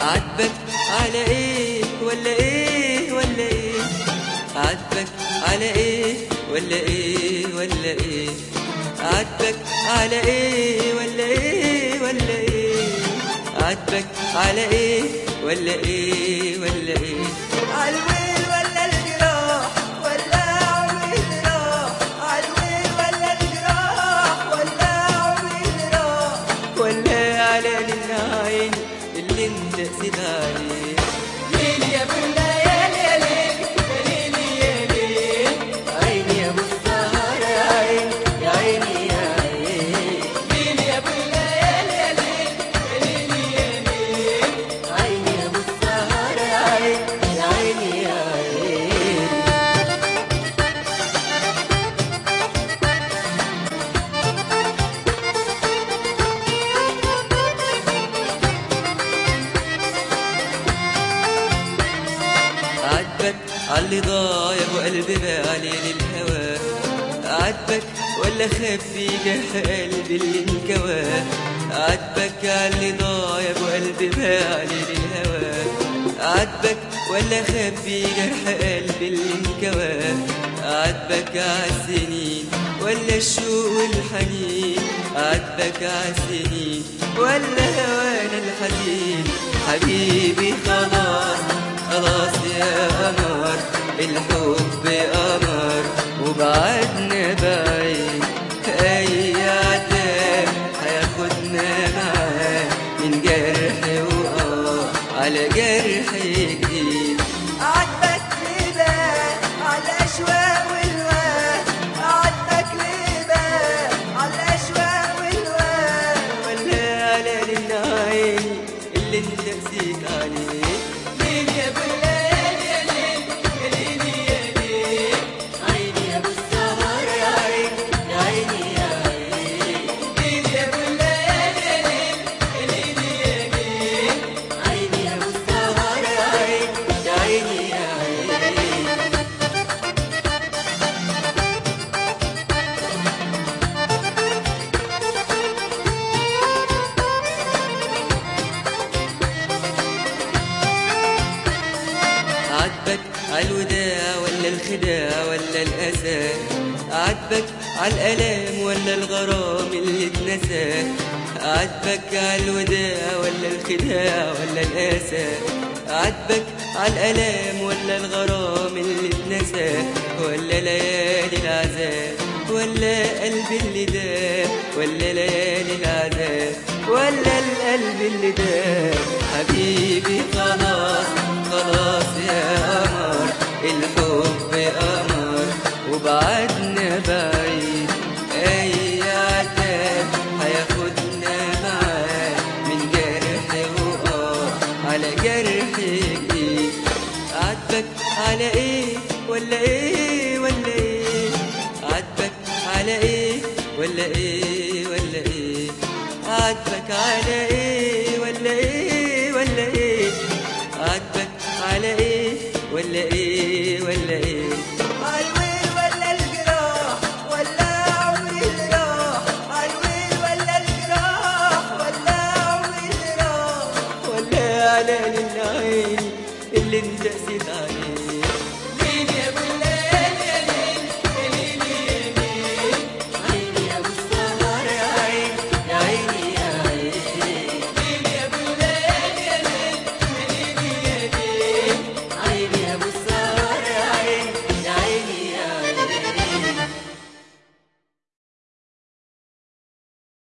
عاتبك على ايه ولا ايه ولا ايه عاتبك على ايه ولا ايه ولا ايه عاتبك على ايه ولا ايه ولا ايه عاتبك على ايه ولا ايه ولا ايه عالويل ولا الجراح ولا عمري راح عالويل ولا الجراح ولا عمري راح ولا على العين اللي انت قسيت عليه ليل يا ابو الليالي يا ليل يا ليل يا ليل عيني يا ابو السهر يا عين يا عيني يا عين ليل يا ابو الليالي يا ليل يا ليل يا ليل عيني يا ابو السهر يا عين يا عيني يا عين عاتبك عاللي ضايع وقلبي بالي للهوى عاتبك ولا خفي جرح قلبي اللي انكوى عاتبك عاللي ضايع وقلبي بالي للهوى عاتبك ولا خفي جرح قلبي اللي انكوى عاتبك عالسنين ولا الشوق والحنين عاتبك عالسنين ولا هوانا الحزين حبيبي خلاص خلاص يا قمر الحب قمر وبعدنا بعيد اي عتاب هياخدنا معاه من جرح وقع على جرح جديد عاتبك ليه بقى على الاشواق والواد عاتبك ليه بقى على الاشواق والواد ولا على العين اللي انت نسيت عليه ليل يا ابو الليالي يا ليل يا ليل يا ليل عيني يا ابو السهر يا عين يا عيني يا عين ليل يا ابو الليالي يا ليل يا ليل يا ليل عيني يا ابو السهر يا عين يا عيني يا عين عاتبك عالوداع ولا الخداع ولا الأسى عاتبك عالألام ولا الغرام اللي اتنسى عاتبك عالوداع ولا الخداع ولا الأسى عاتبك عالألام ولا الغرام اللي اتنسى ولا ليالي العذاب ولا قلب اللي داب ولا ليالي العذاب ولا القلب اللي داب حبيبي خلاص خلاص يا قمر الحب قمر وبعدنا بعيد اي عتاب هياخدنا معاه من جرح وقع على جرح جديد عاتبك على ايه ولا ايه ولا ايه عاتبك على ايه ولا ايه ولا ايه عاتبك على ايه ولا ايه ولا ايه عاتبك على ايه ولا ايه ولا ايه عالويل ولا الجراح ولا عمري اللي راح عالويل ولا الجراح ولا عمري اللي راح ولا على